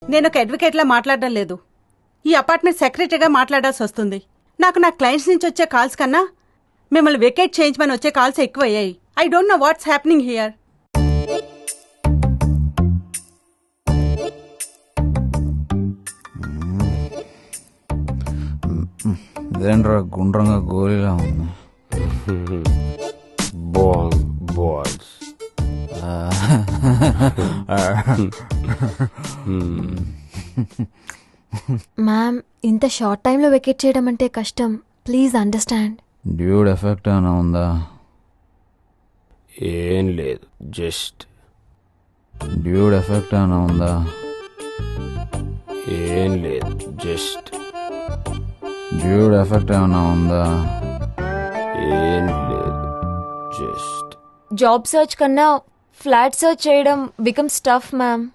నేను ఒక అడ్వకేట్లా మాట్లాడడం లేదు ఈ అపార్ట్మెంట్ సెక్రటరీగా మాట్లాడాల్సి వస్తుంది నాకు నా క్లయింట్స్ నుంచి వచ్చే కాల్స్ కన్నా మిమ్మల్ని వెకేట్ చేయించమని వచ్చే కాల్స్ ఎక్కువయ్యాయి I don't know what's happening here ఇదేంట్రా గుండ్రంగా గోలీలా ఉంది బాల్ బాల్స్ మ్యామ్ ఇంత షార్ట్ టైంలో వెకేట్ చేయడం అంటే కష్టం ప్లీజ్ అండర్స్టాండ్ డ్యూడ్ ఎఫెక్ట్ ఏమైనా ఉందా ఏం లేదు జస్ట్ డ్యూడ్ ఎఫెక్ట్ ఏమైనా ఉందా ఏం లేదు జస్ట్ డ్యూడ్ ఎఫెక్ట్ ఏమైనా ఉందా ఏం లేదు జస్ట్ జాబ్ సర్చ్ కన్నా ఫ్లాట్ సర్చ్ చేయడం బికమ్ స్టఫ్ మ్యామ్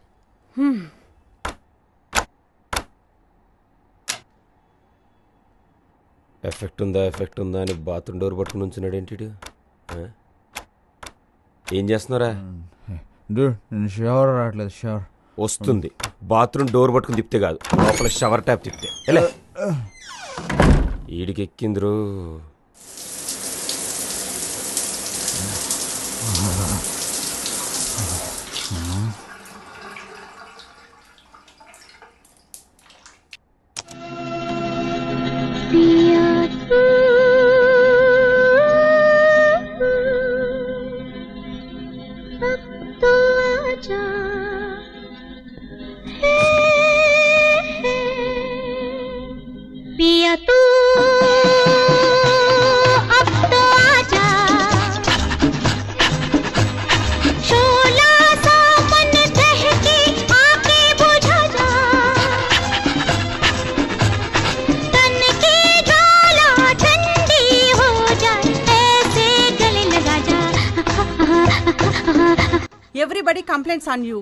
ఎఫెక్ట్ ఉందా ఎఫెక్ట్ ఉందా అని బాత్రూమ్ డోర్ పట్టుకుని ఉంచున్నాడు ఏంటి ఈడు? ఆ? ఏం చేస్తున్నారా డ్యూడ్ నేను షవర్ రావట్లేదు షవర్ వస్తుంది బాత్రూమ్ డోర్ పట్టుకుని తిప్పితే కాదు లోపల షవర్ ట్యాప్ తిప్పితే ఎలా ఈడికి ఎక్కిందిరు पिया तू अब तो आजा शोला सा मन दहके आके बुझा जा तन की ज्वाला ठंडी हो जाए ऐसे गले लगा जा ఎవ్రీబడి కంప్లైంట్స్ ఆన్ యూ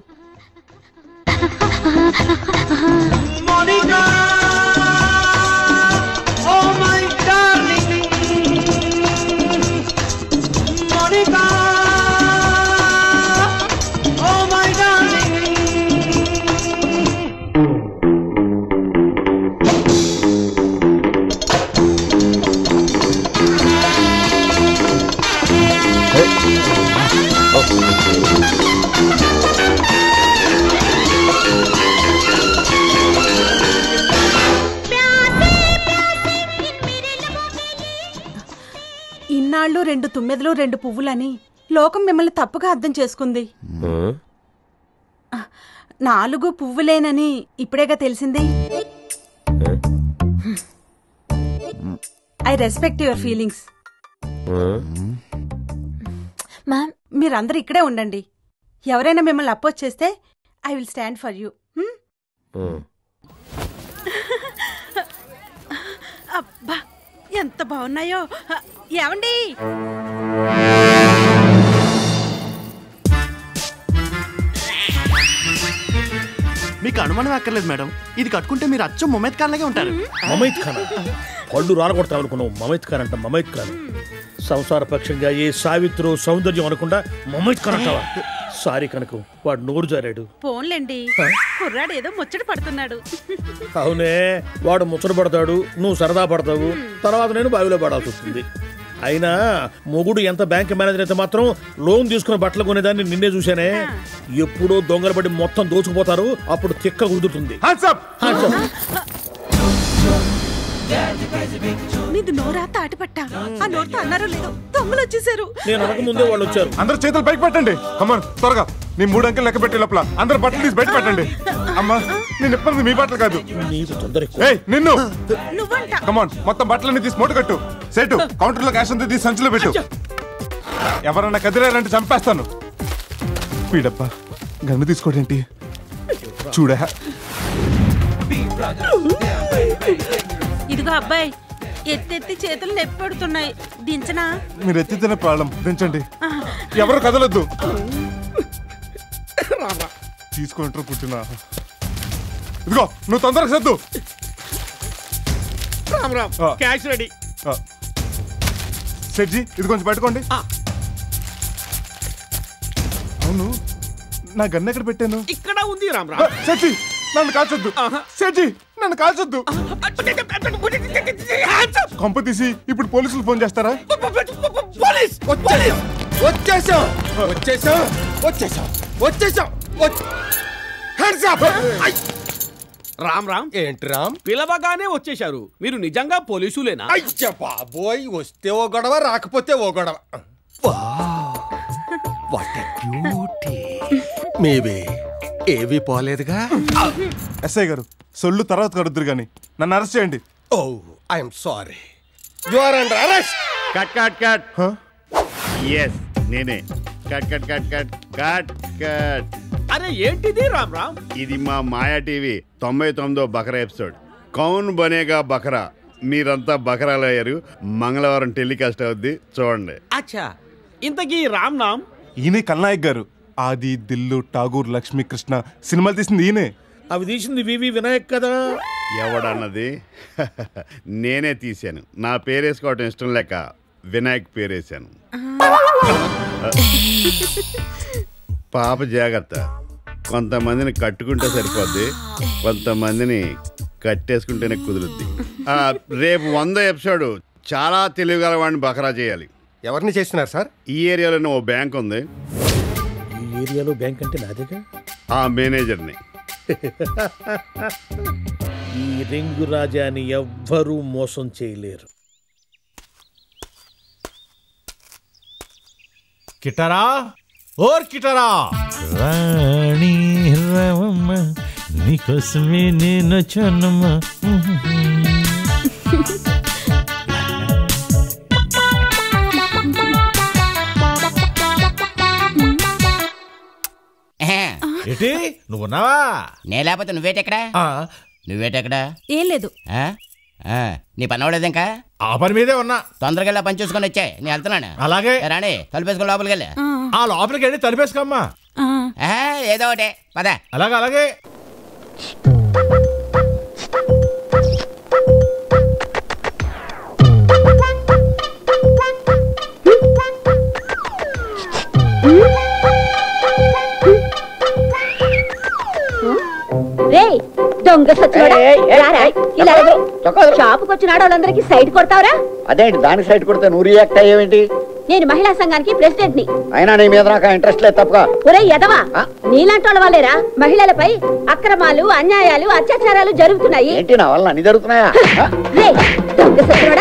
ఇన్నాళ్ళు రెండు తుమ్మెదలు రెండు పువ్వులని లోకం మిమ్మల్ని తప్పుగా అర్థం చేసుకుంది ఆ? నాలుగు పువ్వులేనని ఇప్పుడేగా తెలిసింది ఐ రెస్పెక్ట్ యువర్ ఫీలింగ్స్ ఆ? మ్యామ్ మీరందరూ ఇక్కడే ఉండండి ఎవరైనా మిమ్మల్ని అపోజ్ చేస్తే I will stand for you ఆ. అబ్బా ఎంత బాగున్నాయో ఏమండి మీకు అనుమానం అక్కర్లేదు మేడం ఇది కట్టుకుంటే మీరు అచ్చం మొమెత్ ఖాన్ లాగే ఉంటారు మమైత్ ఖాన్ పళ్ళు రాలగొడతాం అనుకున్నావు మమైత్ ఖాన్ అంట మమైత్ ఖాన్ సంసార పక్షంగా ఏ సావిత్రో సౌందర్యం అనకుండా మమైత్ ఖాన్ అంటావా సారీ కనుక వాడు నోరు జారాడు ఫోన్లేండి కుర్రాడు ఏదో ముచ్చట పడుతున్నాడు అవునే వాడు ముచ్చట పడతాడు నువ్వు సరదా పడతావు తర్వాత నేను బావిలో పడాల్సి వస్తుంది అయినా మొగుడు ఎంత బ్యాంక్ మేనేజర్ అయితే మాత్రం లోన్ తీసుకున్న బట్టలు కొనేదాన్ని నిన్నే చూశానే ఎప్పుడో దొంగలు పడి మొత్తం దోచుకుపోతారు అప్పుడు తిక్క కుదురుతుంది మీది నోరా తాటిపట్ట ఆ నోరుతో అన్నారో లేదో దొంగలు వచ్చేసారు నేను అనక ముందే వాళ్ళు వచ్చారు అందరు చేతులు పైకి పెట్టండి కమన్ త్వరగా నీ మూడు అంకెలు లెక్క పెట్టే లోపల అందరు బట్టలు తీసి బయట పెట్టండి అమ్మా నేను ఇప్పటిది మీ బట్టలు కాదు నీకు తొందర ఎక్కువ. ఏయ్ నిన్ను నువ్వంట కమాన్ మొత్తం బట్టలన్నీ తీసి మూట కట్టు సెటు కౌంటర్ లో క్యాష్ అంతా తీసి సంచిలో పెట్టు ఎవరన్నా కదిరారంటే చంపేస్తాను వీడబ్బా గన్ను తీసుకోడేంటి చూడా ఇదిగో అబ్బాయి ఎత్తెత్తి చేతులు నొప్పి పెడుతున్నాయి దించనా మీరు ఎత్తితేనే ప్రాబ్లం దించండి ఎవరు కదలొద్దు తీసుకుంటారు పుట్టిన ఇదిగో నువ్వు తొందరగా సర్దు రామ్ రామ్ ఆ. క్యాష్ రెడీ ఆ. సెట్జీ ఇది కొంచెం పెట్టుకోండి అవును నా గన్ను ఎక్కడ పెట్టాను ఇక్కడ ఉంది రామ్ ఆ, సెట్జీ నన్ను కాల్చొద్దు సేఠి నన్ను కాల్చొద్దు కొంప తీసి ఇప్పుడు పోలీసులు ఫోన్ చేస్తారా వచ్చేసాం వచ్చేసాం వచ్చేసాం వచ్చేసాం హ్యాండ్స్ అప్ రామ్ రామ్ ఏంటి రామ్ పిలవగానే వచ్చేశారు మీరు నిజంగా పోలీసులేనా అయ్య బాబోయ్ వస్తే ఓ గొడవ రాకపోతే ఓ గొడవ వాట్ బ్యూటీ మేబీ ఏవి పోలేదుగా ఎస్ఐ గారు సొల్లు తర్వాత కడుద్దురు గాని నన్ను అరెస్ట్ చేయండి oh I'm sorry you are under arrest cut cut cut yes నేనే cut cut cut cut cut cut అరే ఏంటిది రామ్ రామ్ ఇది మా మాయా టీవీ తొంభై తొమ్మిదో బకరా ఎపిసోడ్ కౌన్ బనేగా బకరా మీరంతా బకరాలు అయ్యారు మంగళవారం టెలికాస్ట్ అవుద్ది చూడండి అచ్చా ఇంతకీ రామ్ నామ్ ఈయనే కల్నాయక్ గారు ఆది దిల్లు ఠాగూర్ లక్ష్మీ కృష్ణ సినిమాలు తీసింది ఈయనే అవి తీసింది వివి వినాయక్ కదా ఎవడన్నది నేనే తీశాను నా పేరేసుకోవటం ఇష్టం లేక వినాయక్ పేరేశాను పాప జాగ్రత్త కొంతమందిని కట్టుకుంటే సరిపోద్ది కొంతమందిని కట్టేసుకుంటేనే కుదురుద్ది ఆ, రేపు వంద ఎపిసోడ్ చాలా తెలివిగల వాడిని బకరా చేయాలి ఎవరిని చేస్తున్నారు సార్ ఈ ఏరియాలోనే ఓ బ్యాంక్ ఉంది ఈ ఏరియాలో బ్యాంక్ అంటే నాదేగా ఆ మేనేజర్ని ఈ రింగు రాజాని ఎవ్వరూ మోసం చేయలేరు కిటరా ఓర్ కిటరా రాణి రవమ్మ నీకోసమే నేను వచ్చానమ్మా ఏంటి నువ్వున్నావా నే లేకపోతే నువ్వేటెక్కడా నువ్వేటెక్కడా ఏం లేదు ఆ? ఆ, నీ పని అవ్వలేదు ఇంకా ఆ పని మీదే ఉన్నా తొందరగా వెళ్ళి పని చూసుకొని వచ్చాయి నేను వెళ్తున్నాను అలాగే ఏ రాణి తలుపేసుకుని లోపలికి వెళ్ళి ఆ లోపలికి వెళ్ళి తలిపేసుకోమ్మా ఆ, ఏదో ఒకటి పద అలాగే అలాగే రే దొంగ సచ్చినోడా? రారా, ఇలా షాపుకి వచ్చిన ఆడవాళ్ళందరికీ సైట్ కొడతావరా అదేంటి దానికి సైట్ కొడితే నువ్వు రియాక్ట్ అయ్యేవేంటి నేను మహిళా సంఘానికి ప్రెసిడెంట్ ని అయినా నీ మీద నాకు ఇంట్రెస్ట్ లేదు తప్పగా ఒరే ఎదవా నీలాంటి వాళ్ళ వాళ్ళేరా మహిళలపై అక్రమాలు అన్యాయాలు అత్యాచారాలు జరుగుతున్నాయి ఏంటి నా వల్ల అన్ని జరుగుతున్నాయా రే దొంగ సచ్చినోడా?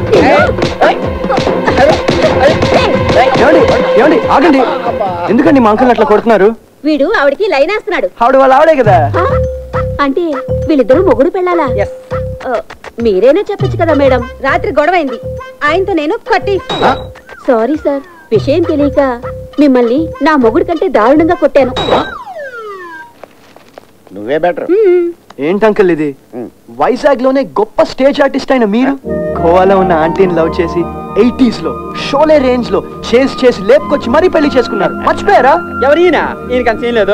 ఏమండి ఏమండి ఆగండి ఎందుకండి మా అంకుల్ అట్లా కొడుతున్నారు వీడు ఆవిడికి లైన్ వేస్తున్నాడు ఆవిడ వాళ్ళు ఆవిడే కదా ఆ? అంటే వీళ్ళిద్దరూ మొగుడు పెళ్ళాలా ఆ, మీరేనే చెప్పొచ్చు కదా మేడం రాత్రి గొడవైంది ఆయనతో నేను కట్టి సారీ సార్ విషయం తెలియక మిమ్మల్ని నా మొగుడు కంటే దారుణంగా కొట్టాను నువ్వే బెటర్ ఏంటి అంకుల్ ఇది వైజాగ్ లోనే గొప్ప స్టేజ్ ఆర్టిస్ట్ అయిన మీరు గోవాలో ఉన్న ఆంటీని లవ్ చేసి ఎయిటీస్ లో షోలే రేంజ్ లో చేసి చేసి లేపుకొచ్చి మరీ పెళ్లి చేసుకున్నారు మర్చిపోయారా ఎవరైనా ఈయనకి అంత లేదు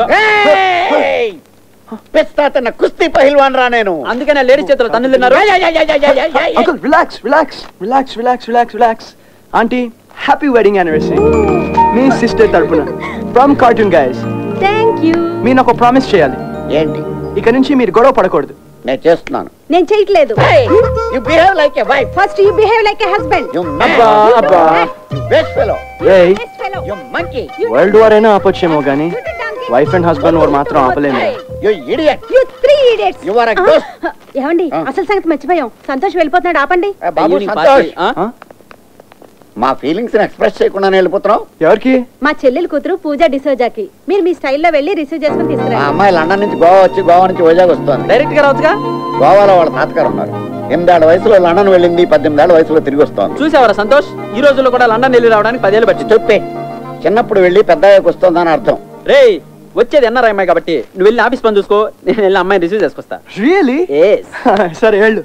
పిస్తాతన్న కుస్తీ పహిల్వాన్ రా నేను అందుకనే లేడీస్ చేతులు తన్నులు తిన్నారు uncle relax relax relax relax relax relax aunty happy wedding anniversary మీ సిస్టర్ తరపున from cartoon guys thank you మీరు నాకు ప్రామిస్ చేయాలి ఏంటి ఇక నుంచి మీరు గొడవ పడకూడదు నేను చేస్తున్నాను నేను చేయట్లేదు you behave like a wife first you behave like a husband you అబ్బా అబ్బా బెస్ట్ ఫెలో రేయ్ యు మంకీ వరల్డ్ వార్ అయినా ఆపొచ్చేమో కానీ వైఫ్ అండ్ హస్బెండ్ వారు మాత్రం ఆపలేము you idiot you three idiots you are a ghost ఏమండి అసలు సంగతి మర్చిపోయాం సంతోష్ వెళ్ళిపోతున్నాడు ఆపండి బాబు సంతోష్ మా ఫీలింగ్స్ ఎక్స్ప్రెస్ చేయకుండా వెళ్ళిపోతున్నావు ఎవరికి మా చెల్లెలు కూతురు పూజ డిసోజాకి మీరు మీ స్టైల్లో వెళ్ళి రిసీవ్ చేసుకుని ఆ తీసుకురండి అమ్మాయి లండన్ నుంచి గోవా వచ్చి గోవా నుంచి వైజాగ్ వస్తుంది డైరెక్ట్ గా రావచ్చుగా గోవాలో వాళ్ళ తాతగారు ఉన్నారు ఎనిమిదేళ్ల వయసులో లండన్ వెళ్ళింది పద్దెనిమిదేళ్ల వయసులో తిరిగి వస్తోంది చూసావరా సంతోష్ ఈ రోజుల్లో కూడా లండన్ వెళ్ళి రావడానికి పదేళ్ళు పట్టి చెప్పే చిన్నప్పుడు వెళ్ళి పెద్ద వస్తుందని అర్థం రే వచ్చేది ఎన్ఆర్ అమ్మాయి కాబట్టి నువ్వు వెళ్ళి ఆఫీస్ పని చూసుకో నేను వెళ్ళి అమ్మాయిని రిసీవ్ చేసుకొస్తా రియలీ సరే వెళ్ళు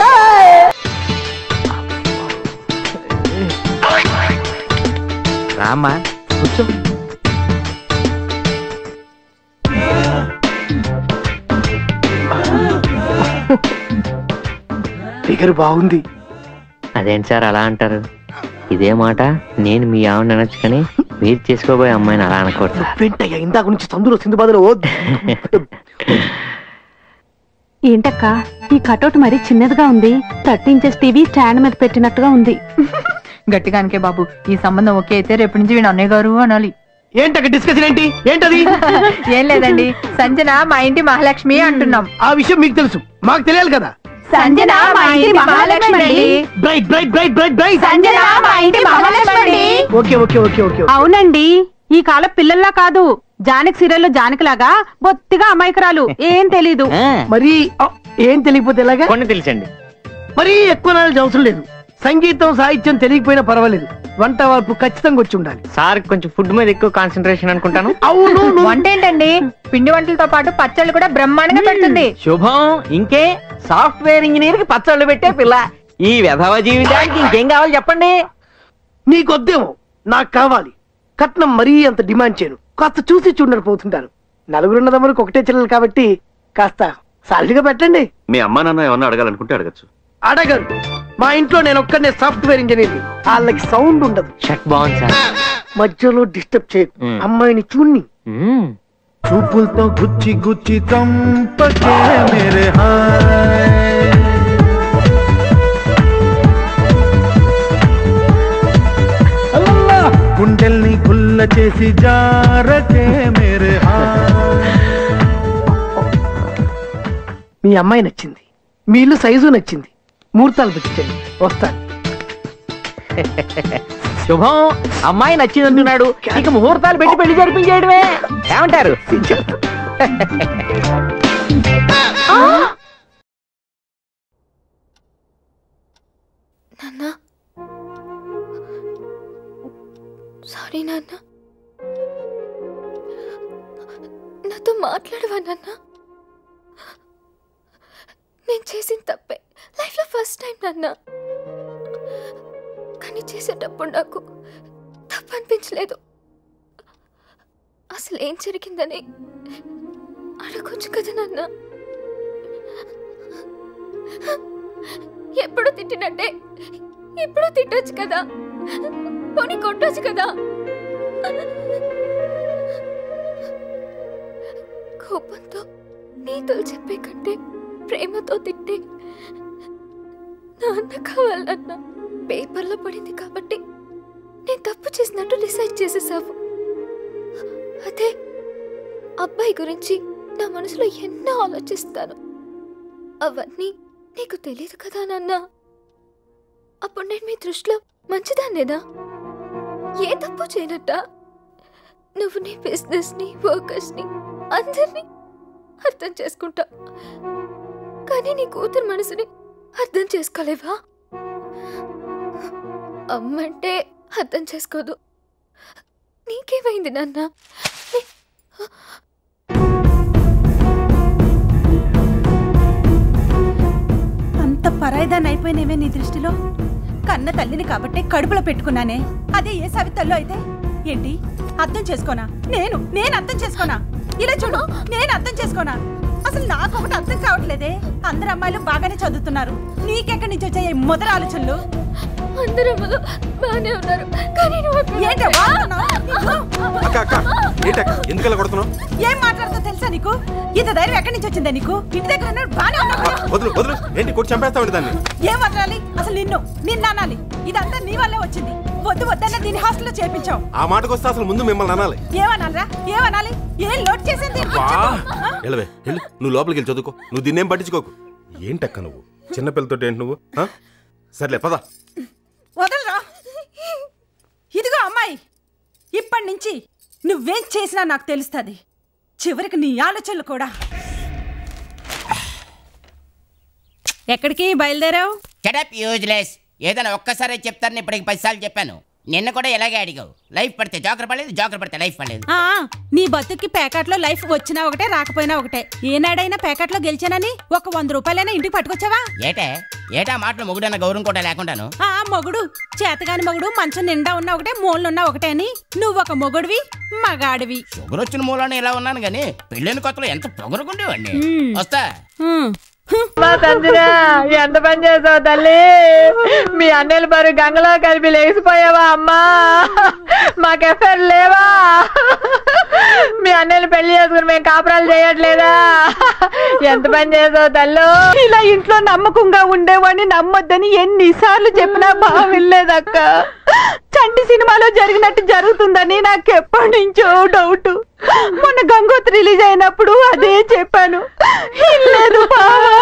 రామ్మా కూర్చో ఫిగర్ బాగుంది అదేంటి సార్ అలా అంటారు ఇదే మాట నేను మీ ఆవిడ అనొచ్చు కానీ మీరు చేసుకోబోయే అమ్మాయిని అలా అనకూడదు వెంటయ్య ఇందాక నుంచి సందులో సింధు బదులు ఏంటక్క ఈ కటౌట్ మరీ చిన్నదిగా ఉంది థర్టీ ఇంచెస్ టీవీ స్టాండ్ మీద పెట్టినట్టుగా ఉంది గట్టిగానికే బాబు ఈ సంబంధం ఓకే అయితే రేపు నుంచి వీడు అన్నయ్య గారు అనాలి ఏంటక్క డిస్కషన్ ఏంటి ఏంటది ఏం లేదండి సంజన మా ఇంటి మహాలక్ష్మి అంటున్నాం ఆ విషయం మీకు తెలుసు మాకు తెలియాలి కదా సంజన మా ఇంటి మహాలక్ష్మి అండి bright bright bright bright bright Sanjana మా ఇంటి మహాలక్ష్మి అండి ఓకే ఓకే ఓకే ఓకే అవునండి ఈ కాల పిల్లల్లా కాదు జానకి సీరియల్లో జానకి లాగా బొత్తిగా అమాయకురాలు ఏం తెలీదు మరి ఆ, ఏం తెలియకపోతే ఎలాగా కొన్ని తెలుసండి మరీ ఎక్కువ నాలెడ్జ్ అవసరం లేదు సంగీతం సాహిత్యం తెలియకపోయినా పర్వాలేదు వంట వార్పు ఖచ్చితంగా వచ్చి ఉండాలి సార్ కొంచెం ఫుడ్ మీద ఎక్కువ కాన్సన్ట్రేషన్ అనుకుంటాను అవును వంట ఏంటండి పిండి వంటలతో పాటు పచ్చళ్ళు కూడా బ్రహ్మాండంగా పెడుతుంది శుభం ఇంకే సాఫ్ట్వేర్ ఇంజనీర్ కి పచ్చళ్ళు పెట్టే పిల్ల ఈ విధవ జీవితానికి ఇంకేం కావాలి చెప్పండి నీకొద్దేమో నాకు కావాలి కట్నం మరీ అంత డిమాండ్ చేయను కాస్త చూసి చూడరు పోతుంటారు నలుగురున్నదమ్మరికి ఒకటే చెల్లెలు కాబట్టి కాస్త సాలిగా పెట్టండి మీ అమ్మా నాన్న ఏమన్నా అడగాలనుకుంటే అడగచ్చు అడగరు మా ఇంట్లో నేను ఒక్కనే సాఫ్ట్వేర్ ఇంజనీర్ వాళ్ళకి సౌండ్ ఉండదు షట్ బాగుంది సార్ మధ్యలో డిస్టర్బ్ చేయకు అమ్మాయిని చూడ్ని చూపులతో గుచ్చి గుచ్చి చంపకే మేరే హాయ్ అల్లల్లా, గుండెల్ని గుల్ల చేసి జారకే మేరే హాయ్ మీ అమ్మాయి నచ్చింది మీ ఇల్లు సైజు నచ్చింది ముహూర్తాలు పెట్టించండి వస్తాను శుభం అమ్మాయి నచ్చిందంటున్నాడు ఇక ముహూర్తాలు పెట్టి పెళ్లి జరిపించేయడమే ఏమంటారు నాన్న సారీ నాన్న నాతో మాట్లాడవా నాన్న నేను చేసిన తప్పే లైఫ్లో ఫస్ట్ టైం నాన్న కానీ చేసేటప్పుడు నాకు తప్పు అనిపించలేదు అసలు ఏం జరిగిందని అడగొచ్చు కదా నాన్న ఎప్పుడు తిట్టినట్టే ఇప్పుడు తిట్టొచ్చు కదా పోనీ కొట్టొచ్చు కదా కోపంతో నీతులు చెప్పే కంటే ప్రేమతో తిట్టే నాన్న కావాలన్నా పేపర్లో పడింది కాబట్టి నేను తప్పు చేసినట్టు డిసైడ్ చేసేసావు అదే అబ్బాయి గురించి నా మనసులో ఎన్నో ఆలోచిస్తాను అవన్నీ నీకు తెలియదు కదా నాన్న అప్పుడు నేను మీ దృష్టిలో మంచిదాన్నేనా ఏ తప్పు చేయనట్ట నువ్వు నీ బిజినెస్ ని వర్కర్స్ ని అందరినీ అర్థం చేసుకుంటా కానీ నీ కూతురు మనసుని అర్థం చేసుకోలేవా అమ్మంటే అర్థం చేసుకోదు నీకేమైంది నాన్న అంత పరాయిదాన్ని అయిపోయినేవే నీ దృష్టిలో కన్న తల్లిని కాబట్టి కడుపులో పెట్టుకున్నానే అదే ఏ సవితల్లో అయితే ఏంటి అర్థం చేసుకోనా నేను నేను అర్థం చేసుకోనా ఇలా చూడు నేను అర్థం చేసుకోనా అసలు నాకు ఒకటి అర్థం కావట్లేదే అందరు అమ్మాయిలు బాగానే చదువుతున్నారు నీకెక్కడి నుంచి వచ్చాయి ఈ మొదల ఆలోచనలు అందరూ బాగానే ఉన్నారు కానీ ఏంటి వాగుతున్నావ్? అక్క అక్క ఏంటక్క ఎందుకలా కొడుతున్నావు ఏం మాట్లాడుతావు తెలుసా నీకు ఇంత ధైర్యం ఎక్కడి నుంచి వచ్చిందా నీకు ఇంటి దగ్గర ఉన్నాడు బాగానే ఉన్నావు కదా? వదులు వదులు ఏంటి కొట్టి చంపేస్తావు దాన్ని ఏం వదలాలి అసలు నిన్ను నిన్న అనాలి ఇదంతా నీ వల్లే వచ్చింది వద్దు వద్దన్న దీని హాస్టల్లో చేర్పించావు ఆ మాటకు వస్తే అసలు ముందు మిమ్మల్ని అనాలి ఏమనాలరా ఏమనాలి ఏం లోడ్ చేసింది వా వెళ్ళవే వెళ్ళు నువ్వు లోపలికి వెళ్ళి చదువుకో నువ్వు దీన్నేం పట్టించుకోకు ఏంటక్క నువ్వు చిన్నపిల్లతో ఏంటి నువ్వు ఆ? సర్లే పద వదలరా ఇదిగో అమ్మాయి ఇప్పటి నుంచి నువ్వేం చేసినా నాకు తెలుస్తుంది చివరికి నీ ఆలోచనలు కూడా ఎక్కడికి బయలుదేరావు షటప్ యూజ్లెస్ ఏదైనా ఒక్కసారి చెప్తాను ఇప్పటికి పదిసార్లు చెప్పాను నిన్న కూడా ఇలాగే అడిగావు లైఫ్ పడితే జోకర్ పడలేదు జోకర్ పడితే లైఫ్ పడలేదు ఆ, నీ బతుక్కి ప్యాకెట్లో లైఫ్ వచ్చినా ఒకటే రాకపోయినా ఒకటే ఏనాడైనా ప్యాకెట్లో గెలిచానని ఒక వంద రూపాయలైనా ఇంటికి పట్టుకొచ్చావా ఏటే ఏటా మాటలు మొగుడన్న గౌరవం కూడా లేకుండాను ఆ మొగుడు చేతగాని మొగుడు మంచం నిండా ఉన్నా ఒకటే మూలనున్నా ఒకటే అని నువ్వు ఒక మొగుడివి మగాడివి షుగర్ వచ్చిన మూలాన ఇలా ఉన్నాను గానీ పెళ్ళైన కొత్తలో ఎంత పొగరుకుండేవాడిని మ్మ్. వస్తా హ్మ్. మా సంజన ఎంత పని చేసావు తల్లి మీ అన్నెలు మరి గంగలో కలిపి లేచిపోయావా అమ్మా మాకు ఎఫ్ఐఆర్ లేవా మీ అన్నెలు పెళ్లి చేసుకుని మేము కాపురాలు చేయట్లేదా ఎంత పని చేసావు తల్లు ఇలా ఇంట్లో నమ్మకంగా ఉండేవాడిని నమ్మొద్దని ఎన్నిసార్లు చెప్పినా బాగా వినలేదక్క చంటి సినిమాలో జరిగినట్టు జరుగుతుందని నాకు ఎప్పటి నుంచో డౌట్ మొన్న గంగోత్రి రిలీజ్ అయినప్పుడు అదే చెప్పాను లేదు బావా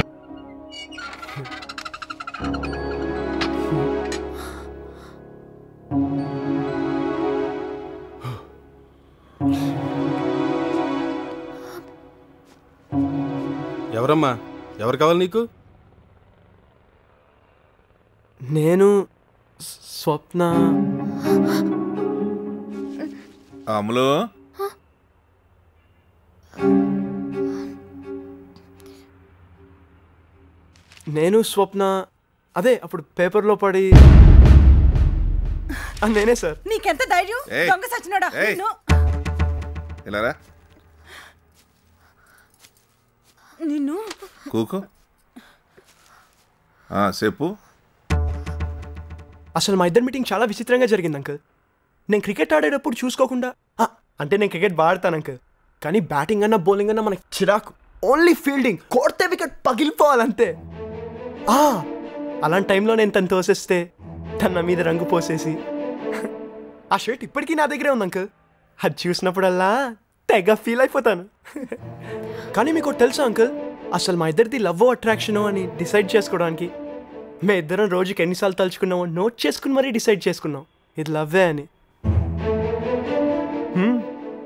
ఎవరమ్మా ఎవరు కావాలి నీకు నేను స్- స్వప్న అమలు నేను స్వప్న అదే అప్పుడు పేపర్లో పడి ఆ, నేనే సార్ నీకెంత ధైర్యం ఏయ్. దొంగ సచ్చినోడా ఏయ్. నిన్ను ఇలారా నిన్ను కూకో ఆ, చెప్పు అసలు మా ఇద్దరు మీటింగ్ చాలా విచిత్రంగా జరిగింది అంకుల్ నేను క్రికెట్ ఆడేటప్పుడు చూసుకోకుండా ఆ, అంటే నేను క్రికెట్ బాడతాను అంకుల్ కానీ బ్యాటింగ్ అన్నా బౌలింగ్ అన్నా మనకి చిరాకు ఓన్లీ ఫీల్డింగ్ కొడితే వికెట్ పగిలిపోవాలంతే ఆ, అలాంటి టైంలో నేను తను తోసేస్తే తన నా మీద రంగు పోసేసి ఆ షర్ట్ ఇప్పటికీ నా దగ్గరే ఉంది అంకుల్ అది చూసినప్పుడల్లా తెగ ఫీల్ అయిపోతాను కానీ మీకు ఒకటి తెలుసా అంకుల్ అసలు మా ఇద్దరిది లవ్ అట్రాక్షనో అని డిసైడ్ చేసుకోవడానికి మేము ఇద్దరం రోజుకి ఎన్నిసార్లు తలుచుకున్నామో నోట్ చేసుకుని మరీ డిసైడ్ చేసుకున్నాం ఇది లవ్వే అని హ్మ్.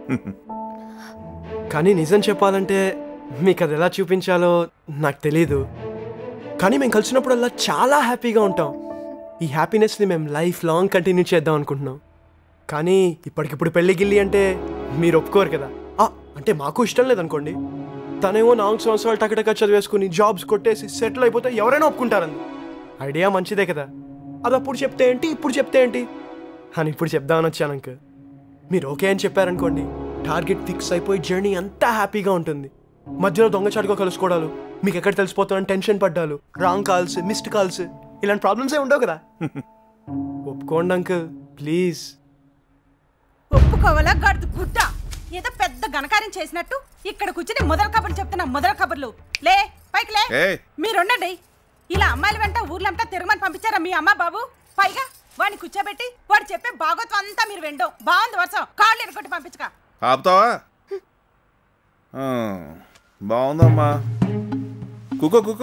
కానీ నిజం చెప్పాలంటే మీకు అది ఎలా చూపించాలో నాకు తెలీదు కానీ మేము కలిసినప్పుడల్లా చాలా హ్యాపీగా ఉంటాం ఈ హ్యాపీనెస్ని మేము లైఫ్ లాంగ్ కంటిన్యూ చేద్దాం అనుకుంటున్నాం కానీ ఇప్పటికిప్పుడు పెళ్లి గిల్లి అంటే మీరు ఒప్పుకోరు కదా ఆ, అంటే మాకు ఇష్టం లేదనుకోండి తనేమో నాలుగు సంవత్సరాలు టకటక చదివేసుకుని జాబ్స్ కొట్టేసి సెటిల్ అయిపోతే ఎవరైనా ఒప్పుకుంటారండి ఐడియా మంచిదే కదా అది అప్పుడు చెప్తే ఏంటి ఇప్పుడు చెప్తే ఏంటి అని ఇప్పుడు చెప్దామని వచ్చాను అంక మీరు ఓకే అని చెప్పారనుకోండి టార్గెట్ ఫిక్స్ అయిపోయి జర్నీ అంతా హ్యాపీగా ఉంటుంది మధ్యలో దొంగచాటుగా కలుసుకోవడాలు మీకు ఎక్కడ తెలిసిపోతామని టెన్షన్ పడ్డాలు రాంగ్ కాల్స్ మిస్డ్ కాల్స్ ఇలాంటి ప్రాబ్లమ్స్ ఏ ఉండవు కదా ఒప్పుకోండి అంకుల్ ప్లీజ్ ఒప్పుకోవాలా గడుదు గుడ్డ ఏదో పెద్ద ఘనకార్యం చేసినట్టు ఇక్కడ కూర్చుని మొదల కబుర్లు చెప్తున్నా మొదల కబుర్లు లే పైకి లే ఏయ్. మీరుండండి ఇలా అమ్మాయిల వెంట ఊర్లంతా తిరగమని పంపించారా మీ అమ్మ బాబు పైగా వాడిని కూర్చోబెట్టి వాడు చెప్పే భాగవతం అంతా మీరు విండం బాగుంది వర్షం కాళ్ళు ఎరగొట్టి పంపించక ఆపుతావా ఆ, బాగుందమ్మా కుకో కుకో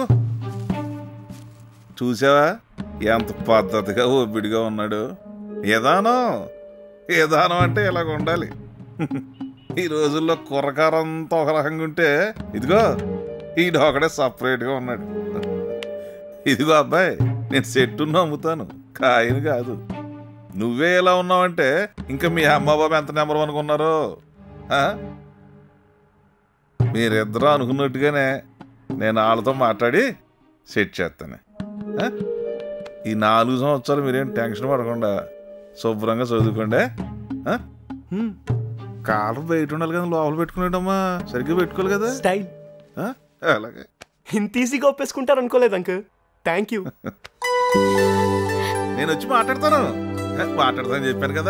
చూసావా ఎంత పద్ధతిగా ఓపిడిగా ఉన్నాడు ఏదానం ఏదానం అంటే ఇలాగ ఉండాలి ఈ రోజుల్లో కుర్రకారంతా ఒక రకంగా ఉంటే ఇదిగో ఈడు ఒకడే సపరేట్గా ఉన్నాడు ఇదిగో అబ్బాయి నేను సెట్టు నమ్ముతాను కాయని కాదు నువ్వే ఎలా ఉన్నావంటే ఇంకా మీ అమ్మ బాబు ఎంత నెంబర్ అనుకున్నారు ఆ? మీరిద్దరూ అనుకున్నట్టుగానే నేను వాళ్ళతో మాట్లాడి సెట్ చేస్తాను ఆ? ఈ నాలుగు సంవత్సరాలు మీరేం టెన్షన్ పడకుండా శుభ్రంగా చదువుకోండి ఆ? కాలం బయట ఉండాలి కదా లోపల పెట్టుకునేటమ్మా సరిగ్గా పెట్టుకోవాలి కదా స్టైల్ అలాగే ఇంత ఈజీగా ఒప్పేసుకుంటారు అనుకోలేదు అంకుల్ థ్యాంక్ యూ నేను వచ్చి మాట్లాడతాను ఏ, మాట్లాడతానని చెప్పాను కదా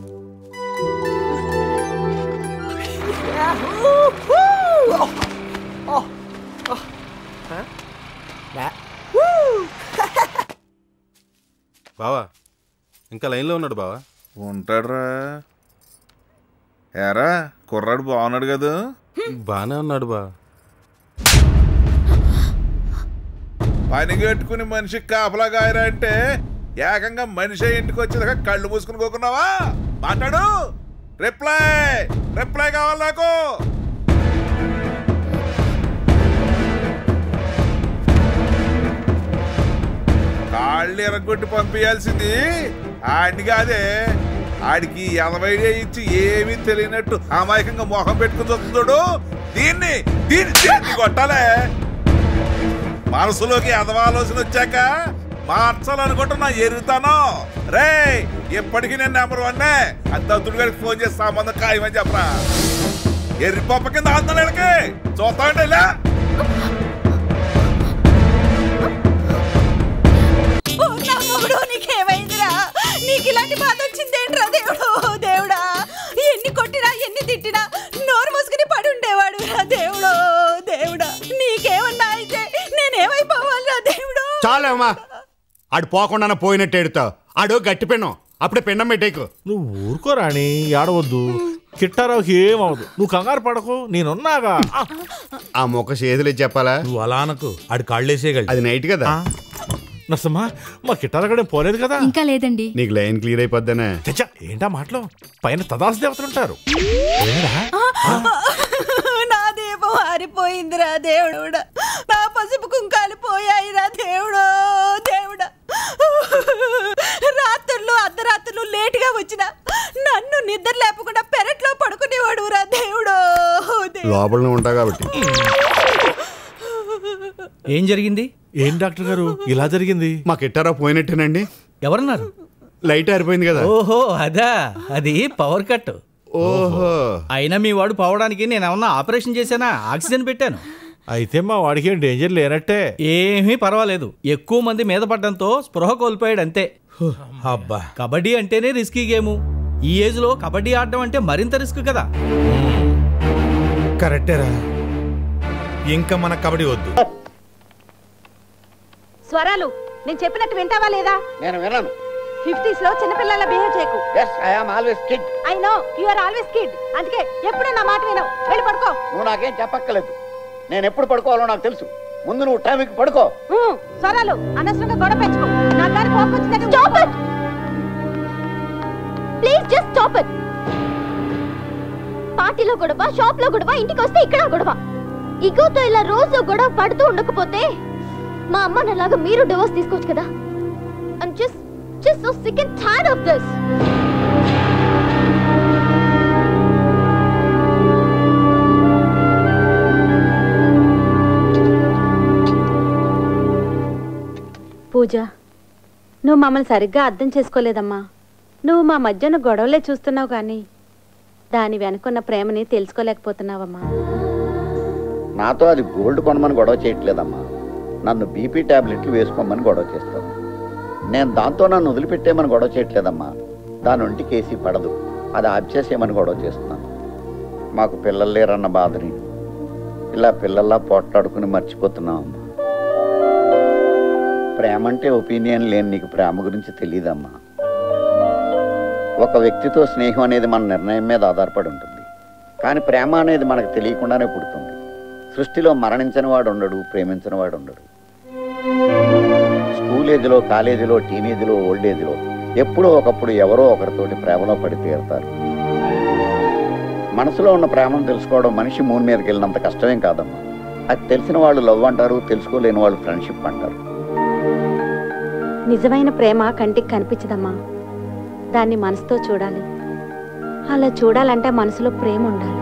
బావా ఇంకా లైన్లో ఉన్నాడు బావా ఉంటాడురా ఏరా కుర్రాడు బాగున్నాడు కదా బాగానే ఉన్నాడు బా పని కట్టుకుని మనిషి కాపలా గాయరా అంటే ఏకంగా మనిషి ఇంటికి వచ్చేదాకా కళ్ళు మూసుకుని కోకున్నావా మాట్లాడు రిప్లై రిప్లై కావాలి నాకు కాళ్ళు ఎరగొట్టి పంపించాల్సింది ఆడిని కాదే ఆడికి ఎనభైడియా ఇచ్చి ఏమీ తెలియనట్టు అమాయకంగా మొహం పెట్టుకుని వస్తుందోడు దీన్ని దీన్ని దీన్ని కొట్టాలే మనసులోకి ఎదవాలోచన వచ్చాక మార్చాలనుకుంటున్నా ఎరుగుతాను రే ఇప్పటికీ నేను నెంబర్ వన్నే అద్దతుడు గారికి ఫోన్ చేసి సంబంధం ఖాయమని చెప్పరా ఎర్రి పప్ప కింద ఆందోళనకి చూస్తామండి ఇలా చాలేమ్మా ఆడు పోకుండా పోయినట్టు ఎడుతావు ఆడు గట్టి పిండం అప్పుడే పిండం పెట్టేకు నువ్వు ఊరుకో రాణి ఆడవద్దు కిట్టారావుకి ఏమవదు నువ్వు కంగారు పడకు నేనున్నాగా ఆ మొక్క చేతులు చెప్పాలా నువ్వు అలా అనకు ఆడి కాళ్ళేసేయగలడు అది నైట్ కదా నర్సమ్మా మా కిట్టారా పోలేదు కదా ఇంకా లేదండి నీకు లైన్ క్లియర్ అయిపోద్దనే చచ్చా ఏంటా మాటలు పైన తదాసు దేవతలు ఉంటారు ఏరా? నా దీపం ఆరిపోయిందిరా దేవుడా నా పసుపు కుంకాలు పోయాయిరా దేవుడు దేవుడా రాత్రులు అర్ధరాత్రులు లేటుగా వచ్చిన నన్ను నిద్ర లేపకుండా పెరట్లో పడుకునేవాడు రా దేవుడు లోపలనే ఉంటా కాబట్టి ఏం జరిగింది ఏం డాక్టర్ గారు ఇలా జరిగింది మా కిట్టారా పోయినట్టేనండి ఎవరన్నారు లైట్ ఆరిపోయింది కదా ఓహో అదా అది పవర్ కట్ ఓహో అయినా మీ వాడు పోవడానికి నేను ఏమన్నా ఆపరేషన్ చేశానా ఆక్సిజన్ పెట్టాను అయితే మా వాడికి ఏం డేంజర్ లేనట్టే ఏమీ పర్వాలేదు ఎక్కువ మంది మీద పడడంతో స్పృహ కోల్పోయాడు అంతే అబ్బా కబడ్డీ అంటేనే రిస్కీ గేము ఈ ఏజ్ లో కబడ్డీ ఆడడం అంటే మరింత రిస్క్ కదా కరెక్టేరా ఇంకా మన కబడ్డీ వద్దు స్వరాలు నేను చెప్పినట్టు వింటావా లేదా నేను వినను ఫిఫ్టీస్ లో చిన్నపిల్లల బిహేవ్ చేయకు yes I am always kid I know you are always kid అందుకే ఎప్పుడు నా మాట వినవు వెళ్ళి పడుకో నువ్వు నాకేం చెప్పక్కర్లేదు నేను ఎప్పుడు పడుకోవాలో నాకు తెలుసు ముందు నువ్వు టైంకి పడుకో ఊ, స్వరాలు అనవసరంగా గొడవ పెంచుకో నా గారి కోపం వచ్చిందంటే Stop it! Please just stop it పార్టీలో గొడవ షాప్ లో గొడవ ఇంటికి వస్తే ఇక్కడ గొడవ ఇగోతో ఇలా రోజు గొడవ పడుతూ ఉండకపోతే మా అమ్మ నాలాగా మీరు డివోర్స్ తీసుకోవచ్చు కదా I'm just just so sick and tired of this Pooja నువ్వు మమ్మల్ని సరిగ్గా అర్థం చేసుకోలేదమ్మా నువ్వు మా మధ్యన గొడవలే చూస్తున్నావు కానీ దాని వెనుకున్న ప్రేమని తెలుసుకోలేకపోతున్నావమ్మా నాతో అది గోల్డ్ కొనమని గొడవ చేయట్లేదమ్మా నన్ను బీపీ టాబ్లెట్లు వేసుకోమని గొడవ చేస్తాను నేను దాంతో నన్ను వదిలిపెట్టేమని గొడవ చేయట్లేదమ్మా దాని ఒంటికి వేసి పడదు అది ఆఫ్ చేసేయమని గొడవ చేస్తున్నాను మాకు పిల్లలు లేరన్న బాధని ఇలా పిల్లల్లా పోట్లాడుకుని మర్చిపోతున్నామమ్మా ప్రేమ అంటే ఒపీనియన్ లేని నీకు ప్రేమ గురించి తెలియదమ్మా ఒక వ్యక్తితో స్నేహం అనేది మన నిర్ణయం మీద ఆధారపడి ఉంటుంది కానీ ప్రేమ అనేది మనకు తెలియకుండానే పుడుతుంది సృష్టిలో మరణించని వాడు ఉండడు ప్రేమించని వాడు ఉండడు స్కూల్ ఏజ్లో కాలేజీలో టీనేజ్లో ఓల్డ్ ఏజ్లో ఎప్పుడో ఒకప్పుడు ఎవరో ఒకరితోటి ప్రేమలో పడి తీరుతారు మనసులో ఉన్న ప్రేమను తెలుసుకోవడం మనిషి మూన్ మీదకి వెళ్ళినంత కష్టమేం కాదమ్మా అది తెలిసిన వాళ్ళు లవ్ అంటారు తెలుసుకోలేని వాళ్ళు ఫ్రెండ్షిప్ అంటారు నిజమైన ప్రేమ కంటికి కనిపించదమ్మా దాన్ని మనసుతో చూడాలి అలా చూడాలంటే మనసులో ప్రేమ ఉండాలి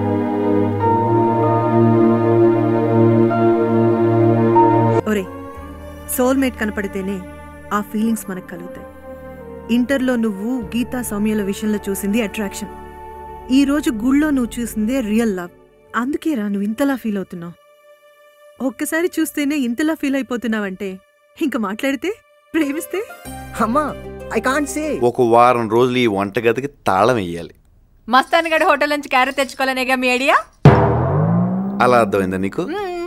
ఒరే సోల్మేట్ కనపడితేనే ఆ ఫీలింగ్స్ మనకు కలుగుతాయి ఇంటర్లో నువ్వు గీతా సౌమ్యుల విషయంలో చూసింది అట్రాక్షన్ ఈ రోజు గుళ్ళో నువ్వు చూసిందే రియల్ లవ్ అందుకే రా నువ్వు ఇంతలా ఫీల్ అవుతున్నావు ఒక్కసారి చూస్తేనే ఇంతలా ఫీల్ అయిపోతున్నావంటే ఇంకా మాట్లాడితే ప్రేమిస్తే అమ్మా ఐ కాంట్ సే ఒక వారం రోజులు ఈ వంటగదికి తాళం వేయాలి మస్తాన్ గడి హోటల్ నుంచి క్యారెట్ తెచ్చుకోవాలనేగా మీ ఐడియా అలా అర్థమైందా నీకు మ్మ్.